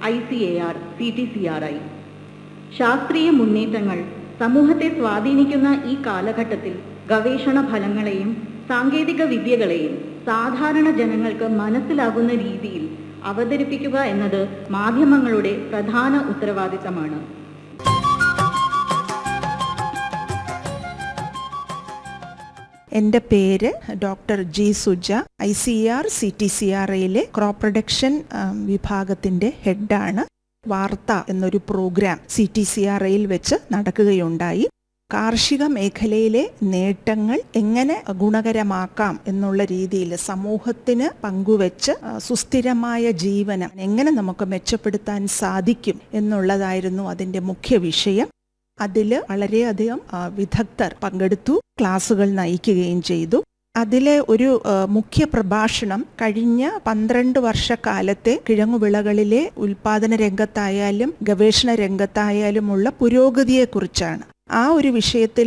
I C A R C T C R I ശാസ്ത്രീയ മുന്നേറ്റങ്ങൾ സമൂഹത്തെ സ്വാധീനിക്കുന്ന ഈ കാലഘട്ടത്തിൽ ഗവേഷണ ഫലങ്ങളെയും സാങ്കേതിക വിദ്യകളെയും സാധാരണ ജനങ്ങൾക്ക് മനസ്സിലാകുന്ന രീതിയിൽ അവതരിപ്പിക്കുക എന്നത് മാധ്യമങ്ങളുടെ പ്രധാന ഉത്തരവാദിത്തമാണ് എൻ്റെ പേര് doctor G Suja I C A C T C C R crop production വിഭാഗത്തിൻ്റെ ഹെഡാണ് വാർത്ത എന്നൊരു program C T C R ഐയിൽ വെച്ച് നടക്കുകയുണ്ടായി കാർഷിക മേഖലയിലെ നേട്ടങ്ങൾ എങ്ങനെ ഗുണകരമാക്കാം എന്നുള്ള രീതിയിൽ സമൂഹത്തിന് പങ്കുവെച്ച് ആ, സുസ്ഥിരമായ ജീവനം എങ്ങനെ നമുക്ക് മെച്ചപ്പെടുത്താൻ സാധിക്കും എന്നുള്ളതായിരുന്നു അതിൻ്റെ മുഖ്യ വിഷയം അതിൽ വളരെയധികം ആ, വിദഗ്ധർ പങ്കെടുത്തു ക്ലാസുകൾ നയിക്കുകയും ചെയ്തു അതിലെ ഒരു ആ, മുഖ്യ പ്രഭാഷണം കഴിഞ്ഞ പന്ത്രണ്ട് വർഷക്കാലത്തെ കിഴങ്ങുവിളകളിലെ ഉൽപാദന രംഗത്തായാലും ഗവേഷണ രംഗത്തായാലുമുള്ള പുരോഗതിയെക്കുറിച്ചാണ് ആ ഒരു വിഷയത്തിൽ